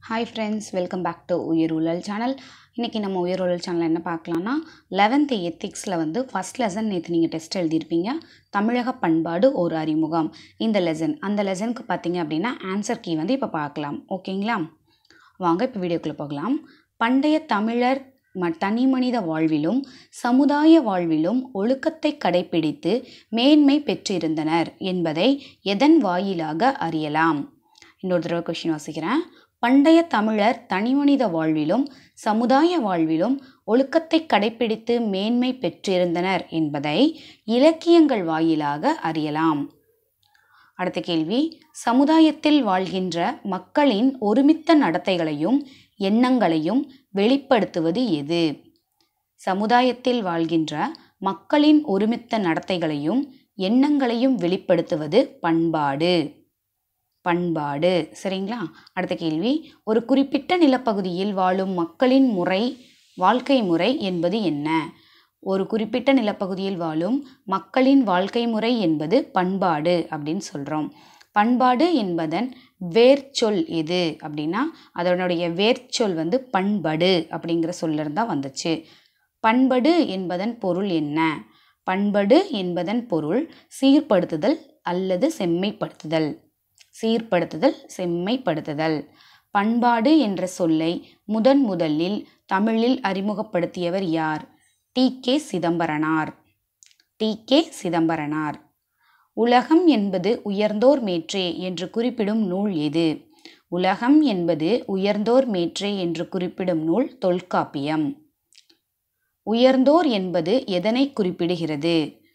hi friends welcome back to Uyir channel இன்றைக்கி நம்ம உயிர் சேனல் என்ன பார்க்கலான்னா லெவன்த்து எத்திக்ஸில் வந்து ஃபஸ்ட் லெசன் நேற்று நீங்கள் டெஸ்ட் எழுதியிருப்பீங்க தமிழக பண்பாடு ஒரு அறிமுகம் இந்த லெசன் அந்த லெசனுக்கு பார்த்தீங்க அப்படின்னா ஆன்சர் கீ வந்து இப்போ பார்க்கலாம் ஓகேங்களா வாங்க இப்போ வீடியோக்குள்ளே போகலாம் பண்டைய தமிழர் ம தனி மனித வாழ்விலும் சமுதாய வாழ்விலும் ஒழுக்கத்தை கடைப்பிடித்து மேன்மை பெற்றிருந்தனர் என்பதை எதன் வாயிலாக அறியலாம் இன்னொரு தடவை கொஷின் வாசிக்கிறேன் பண்டைய தமிழர் தனிமனித வாழ்விலும் சமுதாய வாழ்விலும் ஒழுக்கத்தை கடைப்பிடித்து மேன்மை பெற்றிருந்தனர் என்பதை இலக்கியங்கள் வாயிலாக அறியலாம் அடுத்த கேள்வி சமுதாயத்தில் வாழ்கின்ற மக்களின் ஒருமித்த நடத்தைகளையும் எண்ணங்களையும் வெளிப்படுத்துவது எது சமுதாயத்தில் வாழ்கின்ற மக்களின் ஒருமித்த நடத்தைகளையும் எண்ணங்களையும் வெளிப்படுத்துவது பண்பாடு பண்பாடு சரிங்களா அடுத்த கேள்வி ஒரு குறிப்பிட்ட நிலப்பகுதியில் வாழும் மக்களின் முறை வாழ்க்கை முறை என்பது என்ன ஒரு குறிப்பிட்ட நிலப்பகுதியில் வாழும் மக்களின் வாழ்க்கை முறை என்பது பண்பாடு அப்படின்னு சொல்கிறோம் பண்பாடு என்பதன் வேர்ச்சொல் எது அப்படின்னா அதனுடைய வேர்ச்சொல் வந்து பண்படு அப்படிங்கிற சொல்லிருந்தா வந்துச்சு பண்படு என்பதன் பொருள் என்ன பண்படு என்பதன் பொருள் சீர்படுத்துதல் அல்லது செம்மைப்படுத்துதல் சீர்படுத்துதல் செம்மைப்படுத்துதல் பண்பாடு என்ற சொல்லை முதன் முதலில் தமிழில் அறிமுகப்படுத்தியவர் யார் டி கே சிதம்பரனார் டி கே சிதம்பரனார் உலகம் என்பது உயர்ந்தோர் மேற்றே என்று குறிப்பிடும் நூல் எது உலகம் என்பது உயர்ந்தோர் மேற்றே என்று குறிப்பிடும் நூல் தொல்காப்பியம் உயர்ந்தோர் என்பது எதனை குறிப்பிடுகிறது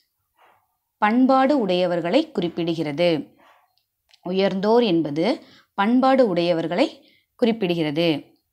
பண்பாடு உடையவர்களை குறிப்பிடுகிறது உயர்ந்தோர் என்பது பண்பாடு உடையவர்களை குறிப்பிடுகிறது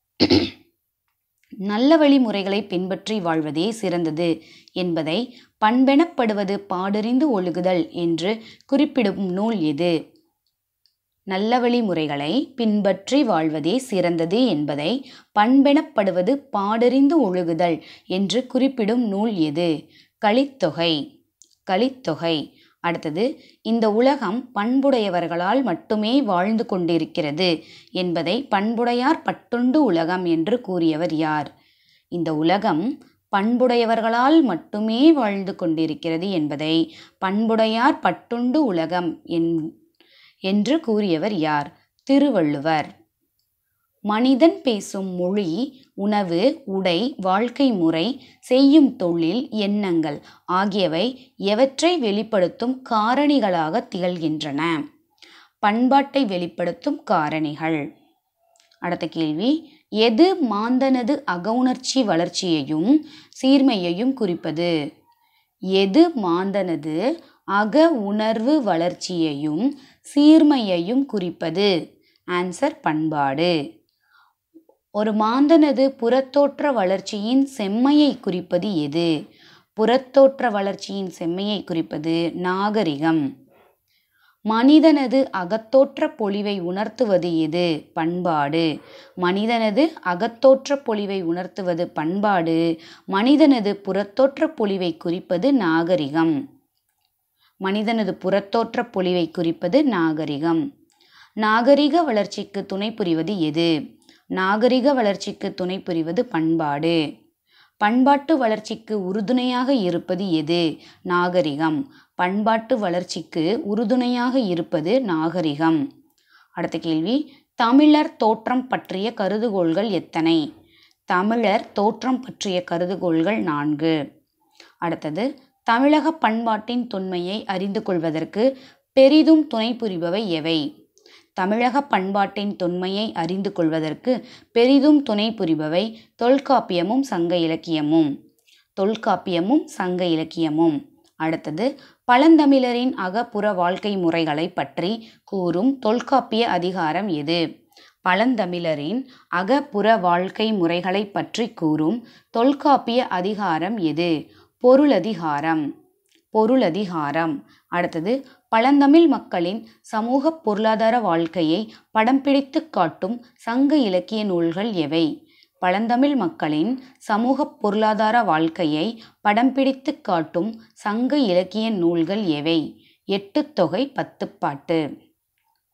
நல்ல வழிமுறைகளை பின்பற்றி வாழ்வதே சிறந்தது என்பதை பண்பெனப்படுவது பாடறிந்து ஒழுகுதல் என்று குறிப்பிடும் நூல் எது நல்ல வழிமுறைகளை பின்பற்றி வாழ்வதே சிறந்தது என்பதை பண்பெனப்படுவது பாடறிந்து ஒழுகுதல் என்று குறிப்பிடும் நூல் எது கலித்தொகை கலித்தொகை அடுத்தது இந்த உலகம் பண்புடையவர்களால் மட்டுமே வாழ்ந்து கொண்டிருக்கிறது என்பதை பண்புடையார் பட்டுண்டு உலகம் என்று கூறியவர் யார் இந்த உலகம் பண்புடையவர்களால் மட்டுமே வாழ்ந்து கொண்டிருக்கிறது என்பதை பண்புடையார் பட்டுண்டு உலகம் என் என்று கூறியவர் யார் திருவள்ளுவர் மனிதன் பேசும் மொழி உணவு உடை வாழ்க்கை முறை செய்யும் தொழில் எண்ணங்கள் ஆகியவை எவற்றை வெளிப்படுத்தும் காரணிகளாக திகழ்கின்றன பண்பாட்டை வெளிப்படுத்தும் காரணிகள் அடுத்த கேள்வி எது மாந்தனது அகவுணர்ச்சி வளர்ச்சியையும் சீர்மையையும் குறிப்பது எது மாந்தனது அக உணர்வு வளர்ச்சியையும் சீர்மையையும் குறிப்பது ஆன்சர் பண்பாடு ஒரு மாந்தனது புறத்தோற்ற வளர்ச்சியின் செம்மையை குறிப்பது எது புறத்தோற்ற வளர்ச்சியின் செம்மையை குறிப்பது நாகரிகம் மனிதனது அகத்தோற்ற பொலிவை உணர்த்துவது எது பண்பாடு மனிதனது அகத்தோற்ற பொலிவை உணர்த்துவது பண்பாடு மனிதனது புறத்தோற்ற பொலிவை குறிப்பது நாகரிகம் மனிதனது புறத்தோற்ற பொலிவை குறிப்பது நாகரிகம் நாகரிக வளர்ச்சிக்கு துணை புரிவது எது நாகரிக வளர்ச்சிக்கு துணை புரிவது பண்பாடு பண்பாட்டு வளர்ச்சிக்கு உறுதுணையாக இருப்பது எது நாகரிகம் பண்பாட்டு வளர்ச்சிக்கு உறுதுணையாக இருப்பது நாகரிகம் அடுத்த கேள்வி தமிழர் தோற்றம் பற்றிய கருதுகோள்கள் எத்தனை தமிழர் தோற்றம் பற்றிய கருதுகோள்கள் நான்கு அடுத்தது தமிழக பண்பாட்டின் தொன்மையை அறிந்து கொள்வதற்கு பெரிதும் துணை புரிபவை எவை தமிழக பண்பாட்டின் தொன்மையை அறிந்து கொள்வதற்கு பெரிதும் துணை புரிபவை தொல்காப்பியமும் சங்க இலக்கியமும் தொல்காப்பியமும் சங்க இலக்கியமும் அடுத்தது பழந்தமிழரின் அகப்புற வாழ்க்கை முறைகளை பற்றி கூறும் தொல்காப்பிய அதிகாரம் எது பழந்தமிழரின் அகப்புற வாழ்க்கை முறைகளை பற்றி கூறும் தொல்காப்பிய அதிகாரம் எது பொருளதிகாரம் பொருளதிகாரம் அடுத்தது பழந்தமிழ் மக்களின் சமூக பொருளாதார வாழ்க்கையை படம் பிடித்து காட்டும் சங்க இலக்கிய நூல்கள் எவை பழந்தமிழ் மக்களின் சமூக பொருளாதார வாழ்க்கையை படம் பிடித்து காட்டும் சங்க இலக்கிய நூல்கள் எவை எட்டு தொகை பத்துப்பாட்டு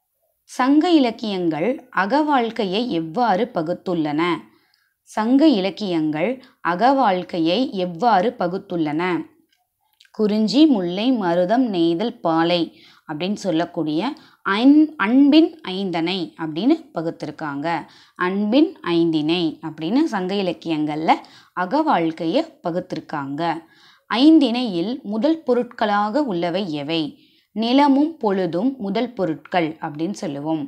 சங்க இலக்கியங்கள் அகவாழ்க்கையை எவ்வாறு பகுத்துள்ளன சங்க இலக்கியங்கள் அகவாழ்க்கையை எவ்வாறு பகுத்துள்ளன குறிஞ்சி முல்லை மருதம் நெய்தல் பாலை அப்படின்னு சொல்லக்கூடிய அன் அன்பின் ஐந்தனை அப்படின்னு பகுத்திருக்காங்க அன்பின் ஐந்தினை அப்படின்னு சங்க இலக்கியங்களில் அகவாழ்க்கையை பகுத்திருக்காங்க ஐந்திணையில் முதல் பொருட்களாக உள்ளவை எவை நிலமும் பொழுதும் முதல் பொருட்கள் அப்படின்னு சொல்லுவோம்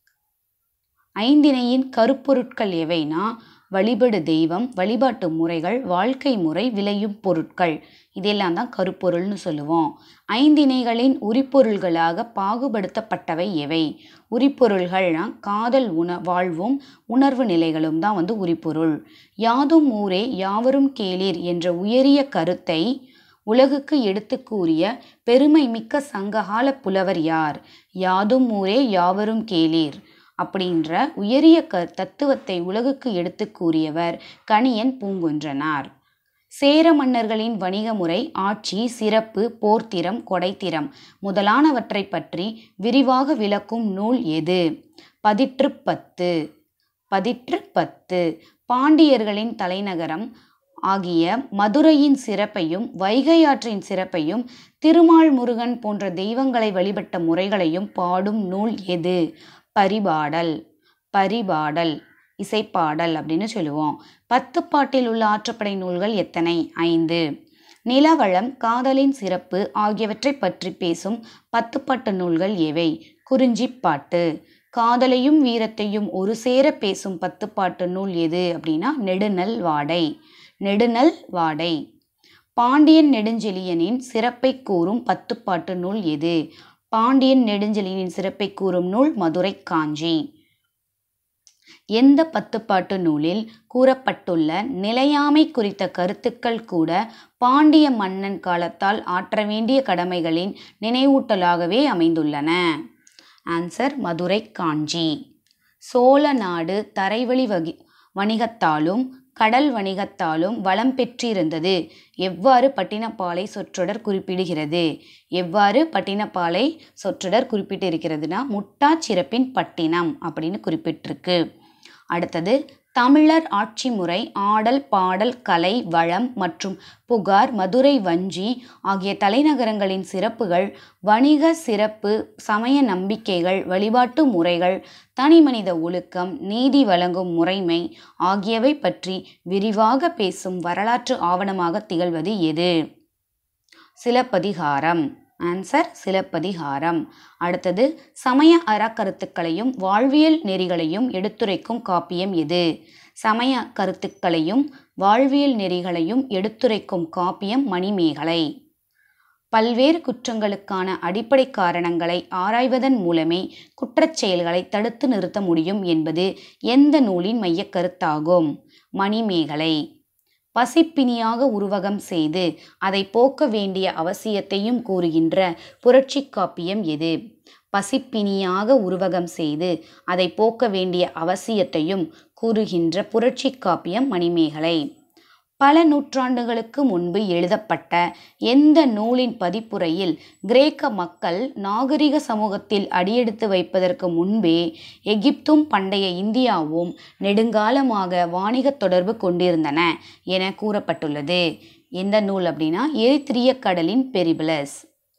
ஐந்திணையின் கருப்பொருட்கள் எவைனா வழிபடு தெய்வம் வழிபாட்டு முறைகள் வாழ்க்கை முறை விளையும் பொருட்கள் இதெல்லாம் தான் கருப்பொருள்னு சொல்லுவோம் ஐந்திணைகளின் உரிப்பொருள்களாக பாகுபடுத்தப்பட்டவை எவை உரிப்பொருள்கள்னா காதல் உண வாழ்வும் உணர்வு நிலைகளும் தான் வந்து உரிப்பொருள் யாதும் ஊரே யாவரும் கேளீர் என்ற உயரிய கருத்தை உலகுக்கு எடுத்து கூறிய பெருமை மிக்க சங்ககால புலவர் யார் யாதும் ஊரே யாவரும் கேளீர் அப்படின்ற உயரிய க தத்துவத்தை உலகுக்கு எடுத்து கூறியவர் கணியன் பூங்குன்றனார் சேர மன்னர்களின் வணிக முறை ஆட்சி சிறப்பு போர்த்திறம் கொடைத்திறம் முதலானவற்றை பற்றி விரிவாக விளக்கும் நூல் எது பதிற்று பத்து பதிற்று பத்து பாண்டியர்களின் தலைநகரம் ஆகிய மதுரையின் சிறப்பையும் வைகை ஆற்றின் சிறப்பையும் திருமால் முருகன் போன்ற தெய்வங்களை வழிபட்ட முறைகளையும் பாடும் நூல் எது பரிபாடல் பரிபாடல் இசைப்பாடல் அப்படின்னு சொல்லுவோம் பத்து பாட்டில் உள்ள ஆற்றப்படை நூல்கள் எத்தனை ஐந்து நிலவளம் காதலின் சிறப்பு ஆகியவற்றை பற்றி பேசும் பத்துப்பாட்டு நூல்கள் எவை குறிஞ்சிப்பாட்டு காதலையும் வீரத்தையும் ஒரு சேர பேசும் பத்துப்பாட்டு நூல் எது அப்படின்னா நெடுநல் வாடை நெடுநல் வாடை பாண்டியன் நெடுஞ்செழியனின் சிறப்பை கூறும் பத்துப்பாட்டு நூல் எது பாண்டியன் நெடுஞ்செழியனின் சிறப்பை கூறும் நூல் மதுரை காஞ்சி எந்த பத்துப்பாட்டு நூலில் கூறப்பட்டுள்ள நிலையாமை குறித்த கருத்துக்கள் கூட பாண்டிய மன்னன் காலத்தால் ஆற்ற வேண்டிய கடமைகளின் நினைவூட்டலாகவே அமைந்துள்ளன ஆன்சர் மதுரை காஞ்சி சோழ நாடு தரைவழி வகி வணிகத்தாலும் கடல் வணிகத்தாலும் வளம் பெற்றிருந்தது எவ்வாறு பட்டினப்பாலை சொற்றொடர் குறிப்பிடுகிறது எவ்வாறு பட்டினப்பாலை சொற்றொடர் குறிப்பிட்டிருக்கிறதுனா முட்டாச்சிறப்பின் பட்டினம் அப்படின்னு குறிப்பிட்டிருக்கு அடுத்தது தமிழர் ஆட்சி முறை ஆடல் பாடல் கலை வளம் மற்றும் புகார் மதுரை வஞ்சி ஆகிய தலைநகரங்களின் சிறப்புகள் வணிக சிறப்பு சமய நம்பிக்கைகள் வழிபாட்டு முறைகள் தனிமனித ஒழுக்கம் நீதி வழங்கும் முறைமை ஆகியவை பற்றி விரிவாக பேசும் வரலாற்று ஆவணமாக திகழ்வது எது சிலப்பதிகாரம் ஆன்சர் சிலப்பதிகாரம் அடுத்தது சமய அறக்கருத்துக்களையும் வாழ்வியல் நெறிகளையும் எடுத்துரைக்கும் காப்பியம் எது சமய கருத்துக்களையும் வாழ்வியல் நெறிகளையும் எடுத்துரைக்கும் காப்பியம் மணிமேகலை பல்வேறு குற்றங்களுக்கான அடிப்படை காரணங்களை ஆராய்வதன் மூலமே குற்றச் செயல்களை தடுத்து நிறுத்த முடியும் என்பது எந்த நூலின் மையக்கருத்தாகும் மணிமேகலை பசிப்பினியாக உருவகம் செய்து அதை போக்க வேண்டிய அவசியத்தையும் கூறுகின்ற புரட்சி காப்பியம் எது பசிப்பினியாக உருவகம் செய்து அதை போக்க வேண்டிய அவசியத்தையும் கூறுகின்ற புரட்சி காப்பியம் மணிமேகலை பல நூற்றாண்டுகளுக்கு முன்பு எழுதப்பட்ட எந்த நூலின் பதிப்புரையில் கிரேக்க மக்கள் நாகரிக சமூகத்தில் அடியெடுத்து வைப்பதற்கு முன்பே எகிப்தும் பண்டைய இந்தியாவும் நெடுங்காலமாக வாணிக தொடர்பு கொண்டிருந்தன என கூறப்பட்டுள்ளது எந்த நூல் அப்படின்னா எரித்திரிய கடலின் பெரிபிளஸ்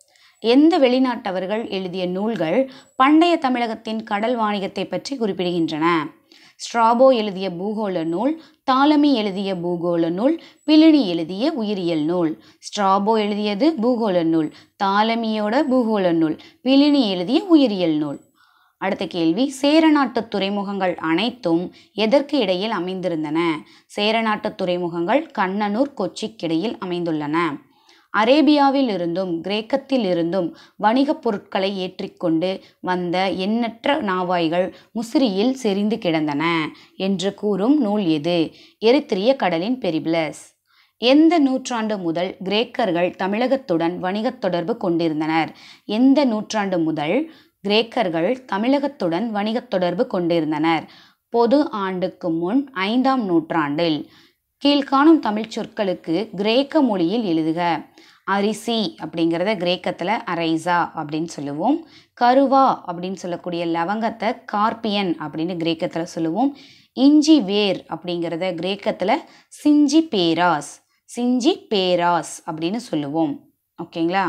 எந்த வெளிநாட்டவர்கள் எழுதிய நூல்கள் பண்டைய தமிழகத்தின் கடல் வாணிகத்தை பற்றி குறிப்பிடுகின்றன ஸ்ட்ராபோ எழுதிய பூகோள நூல் தாலமி எழுதிய பூகோள நூல் பிளினி எழுதிய உயிரியல் நூல் ஸ்ட்ராபோ எழுதியது பூகோள நூல் தாலமியோட பூகோள நூல் பிளினி எழுதிய உயிரியல் நூல் அடுத்த கேள்வி சேரநாட்டு துறைமுகங்கள் அனைத்தும் எதற்கு இடையில் அமைந்திருந்தன சேரநாட்டு துறைமுகங்கள் கண்ணனூர் கொச்சிக்கிடையில் அமைந்துள்ளன அரேபியாவில் இருந்தும் கிரேக்கத்தில் இருந்தும் வணிகப் பொருட்களை ஏற்றிக்கொண்டு வந்த எண்ணற்ற நாவாய்கள் முசிறியில் செறிந்து கிடந்தன என்று கூறும் நூல் எது எரித்திரிய கடலின் பெரிபிளஸ் எந்த நூற்றாண்டு முதல் கிரேக்கர்கள் தமிழகத்துடன் வணிகத் தொடர்பு கொண்டிருந்தனர் எந்த நூற்றாண்டு முதல் கிரேக்கர்கள் தமிழகத்துடன் வணிகத் தொடர்பு கொண்டிருந்தனர் பொது ஆண்டுக்கு முன் ஐந்தாம் நூற்றாண்டில் கீழ்காணும் தமிழ்ச் சொற்களுக்கு கிரேக்க மொழியில் எழுதுக அரிசி அப்படிங்கிறத கிரேக்கத்தில் அரைசா அப்படின்னு சொல்லுவோம் கருவா அப்படின்னு சொல்லக்கூடிய லவங்கத்தை கார்பியன் அப்படின்னு கிரேக்கத்தில் சொல்லுவோம் இஞ்சி வேர் அப்படிங்கிறத கிரேக்கத்தில் சிஞ்சி பேராஸ் சிஞ்சி பேராஸ் அப்படின்னு சொல்லுவோம் ஓகேங்களா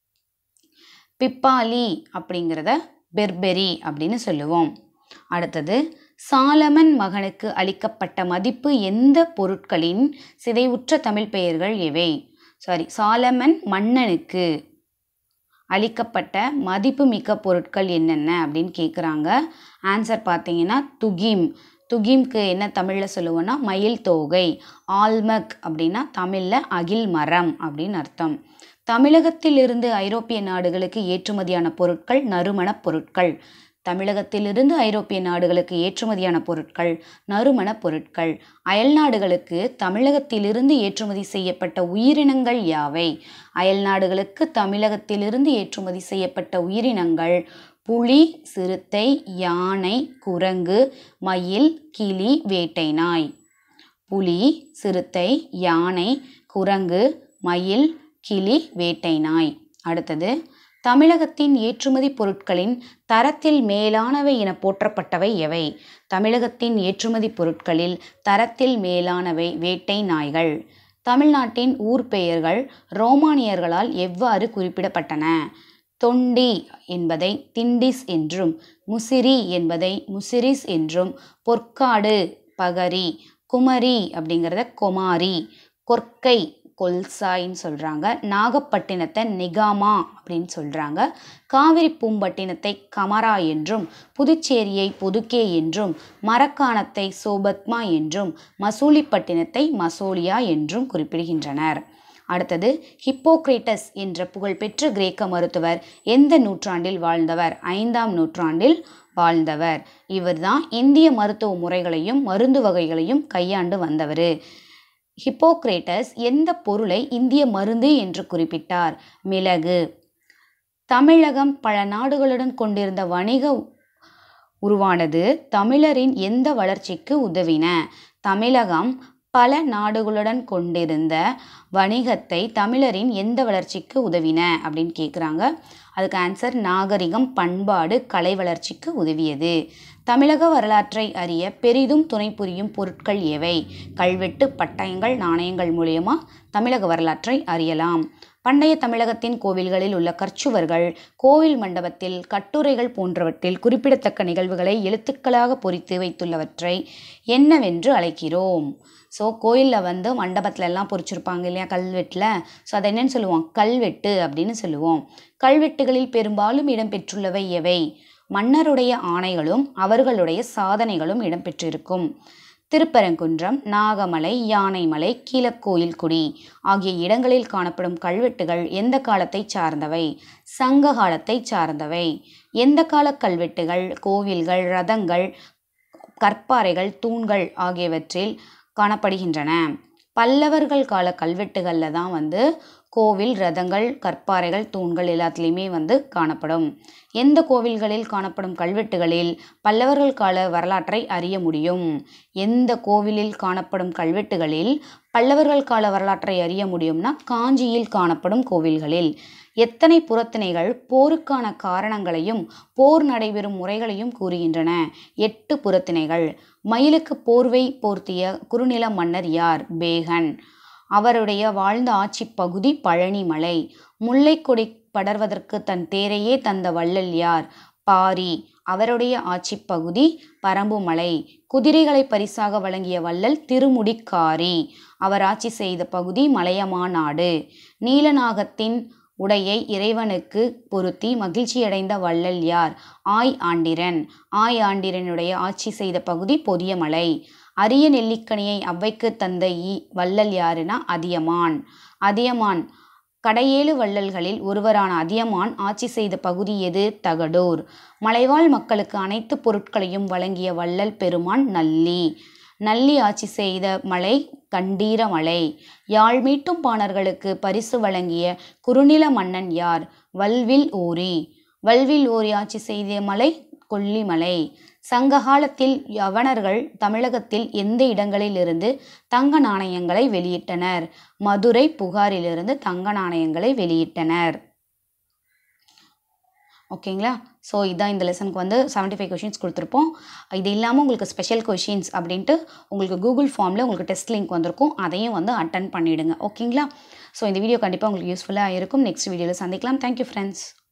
பிப்பாலி அப்படிங்கிறத பெர்பெரி அப்படின்னு சொல்லுவோம் அடுத்தது சாலமன் மகனுக்கு அளிக்கப்பட்ட மதிப்பு எந்த பொருட்களின் சிதைவுற்ற தமிழ் பெயர்கள் எவை சாரி சாலமன் மன்னனுக்கு அளிக்கப்பட்ட மதிப்புமிக்க பொருட்கள் என்னென்ன அப்படின்னு கேட்குறாங்க ஆன்சர் பார்த்தீங்கன்னா துகிம் துகிம்க்கு என்ன தமிழில் சொல்லுவோன்னா மயில் தோகை ஆல்மக் அப்படின்னா தமிழில் அகில் மரம் அப்படின்னு அர்த்தம் தமிழகத்திலிருந்து ஐரோப்பிய நாடுகளுக்கு ஏற்றுமதியான பொருட்கள் நறுமணப் பொருட்கள் தமிழகத்திலிருந்து ஐரோப்பிய நாடுகளுக்கு ஏற்றுமதியான பொருட்கள் நறுமணப் பொருட்கள் அயல் நாடுகளுக்கு தமிழகத்திலிருந்து ஏற்றுமதி செய்யப்பட்ட உயிரினங்கள் யாவை அயல் நாடுகளுக்கு தமிழகத்திலிருந்து ஏற்றுமதி செய்யப்பட்ட உயிரினங்கள் புலி சிறுத்தை யானை குரங்கு மயில் கிளி வேட்டை நாய் புலி சிறுத்தை யானை குரங்கு மயில் கிளி வேட்டை நாய் அடுத்தது தமிழகத்தின் ஏற்றுமதி பொருட்களின் தரத்தில் மேலானவை என போற்றப்பட்டவை எவை தமிழகத்தின் ஏற்றுமதி பொருட்களில் தரத்தில் மேலானவை வேட்டை நாய்கள் தமிழ்நாட்டின் ஊர் பெயர்கள் ரோமானியர்களால் எவ்வாறு குறிப்பிடப்பட்டன தொண்டி என்பதை திண்டிஸ் என்றும் முசிறி என்பதை முசிறிஸ் என்றும் பொற்காடு பகரி குமரி அப்படிங்கிறத கொமாரி கொற்கை கொல்சாயின்னு சொல்கிறாங்க நாகப்பட்டினத்தை நிகாமா அப்படின்னு சொல்கிறாங்க காவிரி பூம்பட்டினத்தை கமரா என்றும் புதுச்சேரியை புதுக்கே என்றும் மரக்காணத்தை சோபத்மா என்றும் மசூலிப்பட்டினத்தை மசோலியா என்றும் குறிப்பிடுகின்றனர் அடுத்தது ஹிப்போக்ரேட்டஸ் என்ற புகழ்பெற்ற கிரேக்க மருத்துவர் எந்த நூற்றாண்டில் வாழ்ந்தவர் ஐந்தாம் நூற்றாண்டில் வாழ்ந்தவர் இவர்தான் இந்திய மருத்துவ முறைகளையும் மருந்து வகைகளையும் கையாண்டு வந்தவர் ஹிப்போக்ரேட்டஸ் எந்த பொருளை இந்திய மருந்து என்று குறிப்பிட்டார் மிளகு தமிழகம் பல நாடுகளுடன் கொண்டிருந்த வணிக உருவானது தமிழரின் எந்த வளர்ச்சிக்கு உதவின தமிழகம் பல நாடுகளுடன் கொண்டிருந்த வணிகத்தை தமிழரின் எந்த வளர்ச்சிக்கு உதவின அப்படின்னு கேட்குறாங்க அதுக்கு ஆன்சர் நாகரிகம் பண்பாடு கலை வளர்ச்சிக்கு உதவியது தமிழக வரலாற்றை அறிய பெரிதும் துணை புரியும் பொருட்கள் எவை கல்வெட்டு பட்டயங்கள் நாணயங்கள் மூலியமா தமிழக வரலாற்றை அறியலாம் பண்டைய தமிழகத்தின் கோவில்களில் உள்ள கற்சுவர்கள் கோவில் மண்டபத்தில் கட்டுரைகள் போன்றவற்றில் குறிப்பிடத்தக்க நிகழ்வுகளை எழுத்துக்களாக பொறித்து வைத்துள்ளவற்றை என்னவென்று அழைக்கிறோம் ஸோ கோயிலில் வந்து மண்டபத்துல எல்லாம் பொறிச்சிருப்பாங்க இல்லையா கல்வெட்டில் ஸோ அதை என்னன்னு சொல்லுவோம் கல்வெட்டு அப்படின்னு சொல்லுவோம் கல்வெட்டுகளில் பெரும்பாலும் இடம்பெற்றுள்ளவை எவை மன்னருடைய ஆணைகளும் அவர்களுடைய சாதனைகளும் இடம்பெற்றிருக்கும் திருப்பரங்குன்றம் நாகமலை யானைமலை கீழக்கோயில்குடி ஆகிய இடங்களில் காணப்படும் கல்வெட்டுகள் எந்த காலத்தை சார்ந்தவை சங்க காலத்தை சார்ந்தவை எந்த கால கல்வெட்டுகள் கோவில்கள் ரதங்கள் கற்பாறைகள் தூண்கள் ஆகியவற்றில் காணப்படுகின்றன பல்லவர்கள் கால கல்வெட்டுகளில் தான் வந்து கோவில் ரதங்கள் கற்பாறைகள் தூண்கள் எல்லாத்துலேயுமே வந்து காணப்படும் எந்த கோவில்களில் காணப்படும் கல்வெட்டுகளில் பல்லவர்கள் கால வரலாற்றை அறிய முடியும் எந்த கோவிலில் காணப்படும் கல்வெட்டுகளில் பல்லவர்கள் கால வரலாற்றை அறிய முடியும்னா காஞ்சியில் காணப்படும் கோவில்களில் எத்தனை புறத்திணைகள் போருக்கான காரணங்களையும் போர் நடைபெறும் முறைகளையும் கூறுகின்றன எட்டு புறத்திணைகள் மயிலுக்கு போர்வை போர்த்திய குறுநில மன்னர் யார் பேகன் அவருடைய வாழ்ந்த ஆட்சி பகுதி பழனிமலை முல்லைக்கொடி படர்வதற்கு தன் தேரையே தந்த வள்ளல் யார் பாரி அவருடைய ஆட்சி பகுதி பரம்புமலை குதிரைகளை பரிசாக வழங்கிய வள்ளல் திருமுடிக்காரி அவர் ஆட்சி செய்த பகுதி மலையமாநாடு நீலநாகத்தின் உடையை இறைவனுக்கு பொருத்தி மகிழ்ச்சியடைந்த வள்ளல் யார் ஆய் ஆண்டிரன் ஆய் ஆண்டிரனுடைய ஆட்சி செய்த பகுதி பொதியமலை அரிய நெல்லிக்கனியை அவ்வைக்கு தந்த ஈ வள்ளல் யாருன்னா அதியமான் அதியமான் கடையேழு வள்ளல்களில் ஒருவரான அதியமான் ஆட்சி செய்த பகுதி எது தகடூர் மலைவாழ் மக்களுக்கு அனைத்து பொருட்களையும் வழங்கிய வள்ளல் பெருமான் நல்லி நல்லி ஆட்சி செய்த மலை கண்டீர மலை யாழ் மீட்டும் பாணர்களுக்கு பரிசு வழங்கிய குறுநில மன்னன் யார் வல்வில் ஓரி வல்வில் ஓரி ஆட்சி செய்த மலை கொல்லிமலை சங்க காலத்தில் யவனர்கள் தமிழகத்தில் எந்த இடங்களிலிருந்து தங்க நாணயங்களை வெளியிட்டனர் மதுரை புகாரிலிருந்து தங்க நாணயங்களை வெளியிட்டனர் ஓகேங்களா ஸோ இதான் இந்த லெசனுக்கு வந்து செவன்ட்டி ஃபைவ் கொஷின்ஸ் கொடுத்துருப்போம் இது இல்லாமல் உங்களுக்கு ஸ்பெஷல் கொஷின்ஸ் அப்படின்ட்டு உங்களுக்கு கூகுள் ஃபார்மில் உங்களுக்கு டெஸ்ட் லிங்க் வந்திருக்கும் அதையும் வந்து அட்டன் பண்ணிவிடுங்க ஓகேங்களா ஸோ இந்த வீடியோ கண்டிப்பாக உங்களுக்கு யூஸ்ஃபுல்லாக இருக்கும் நெக்ஸ்ட் வீடியோவில் சந்திக்கலாம் தேங்க்யூ ஃப்ரெண்ட்ஸ்